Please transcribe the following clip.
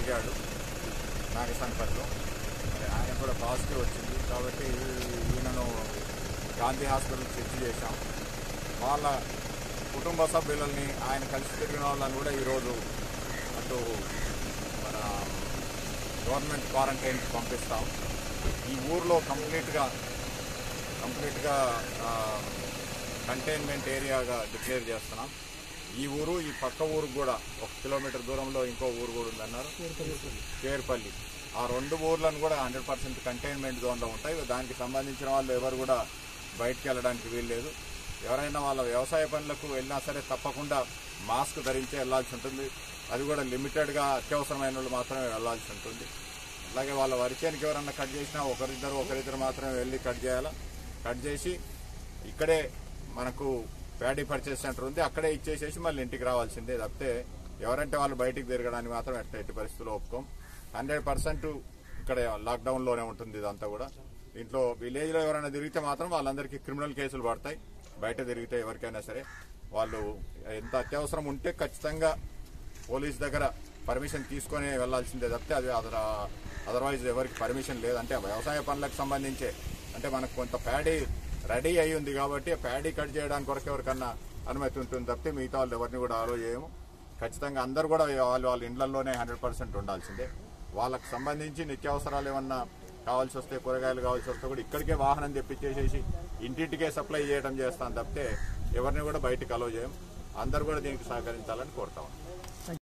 తిరిగాడు నాగసంపర్లో మరి ఆయన కూడా పాజిటివ్ వచ్చింది కాబట్టి ఈయనను గాంధీ హాస్పిటల్ చర్చ చేశాం వాళ్ళ కుటుంబ సభ్యులని ఆయన కలిసి తిరిగిన వాళ్ళని కూడా ఈరోజు అటు మన గవర్నమెంట్ క్వారంటైన్కి పంపిస్తాం ఈ ఊర్లో కంప్లీట్గా కంప్లీట్గా కంటైన్మెంట్ ఏరియాగా డిక్లేర్ చేస్తున్నాం ఈ ఊరు ఈ పక్క ఊరు కూడా ఒక కిలోమీటర్ దూరంలో ఇంకో ఊరు కూడా ఉందన్నారు కేర్పల్లి ఆ రెండు ఊర్లను కూడా హండ్రెడ్ పర్సెంట్ కంటైన్మెంట్ జోన్లో ఉంటాయి దానికి సంబంధించిన వాళ్ళు ఎవరు కూడా బయటికి వెళ్ళడానికి వీల్లేదు ఎవరైనా వాళ్ళ వ్యవసాయ పనులకు వెళ్ళినా సరే తప్పకుండా మాస్క్ ధరించి వెళ్లాల్సి ఉంటుంది అది కూడా లిమిటెడ్గా అత్యవసరమైన వాళ్ళు మాత్రమే వెళ్లాల్సి ఉంటుంది అలాగే వాళ్ళ వరిచేనికి ఎవరన్నా కట్ చేసినా ఒకరిద్దరు ఒకరిద్దరు మాత్రమే వెళ్ళి కట్ చేయాలా కట్ చేసి ఇక్కడే మనకు ప్యాడీ పర్చేస్ సెంటర్ ఉంది అక్కడే ఇచ్చేసేసి మళ్ళీ ఇంటికి రావాల్సిందే తప్పితే ఎవరంటే వాళ్ళు బయటికి తిరగడానికి మాత్రం ఎట్ట ఎట్టి పరిస్థితుల్లో ఒప్పుకోం హండ్రెడ్ పర్సెంట్ ఇక్కడ లాక్డౌన్ లోనే ఉంటుంది ఇదంతా కూడా దీంట్లో విలేజ్ లో ఎవరైనా తిరిగితే మాత్రం వాళ్ళందరికీ క్రిమినల్ కేసులు పడతాయి బయట తిరిగితే ఎవరికైనా సరే వాళ్ళు ఎంత అత్యవసరం ఉంటే ఖచ్చితంగా పోలీస్ దగ్గర పర్మిషన్ తీసుకొని వెళ్లాల్సిందే తప్పితే అది అదర్ అదర్వైజ్ ఎవరికి పర్మిషన్ లేదు అంటే వ్యవసాయ పనులకు సంబంధించే అంటే మనకు కొంత ప్యాడీ రెడీ అయి ఉంది కాబట్టి ఆ ప్యాడీ కట్ చేయడానికి కొరకు ఎవరికన్నా అనుమతి ఉంటుంది తప్పితే మిగతా వాళ్ళు ఎవరిని కూడా ఆలో చేయము ఖచ్చితంగా అందరు కూడా వాళ్ళు వాళ్ళ ఇండ్లలోనే హండ్రెడ్ పర్సెంట్ ఉండాల్సిందే వాళ్ళకి సంబంధించి నిత్యావసరాలు ఏమన్నా కావాల్సి వస్తే కూరగాయలు కావాల్సి వస్తే కూడా ఇక్కడికే వాహనం తెప్పించేసేసి ఇంటింటికే సప్లై చేయడం చేస్తాం తప్పితే ఎవరిని కూడా బయటికి అలో చేయం అందరు కూడా దీనికి సహకరించాలని కోరుతాం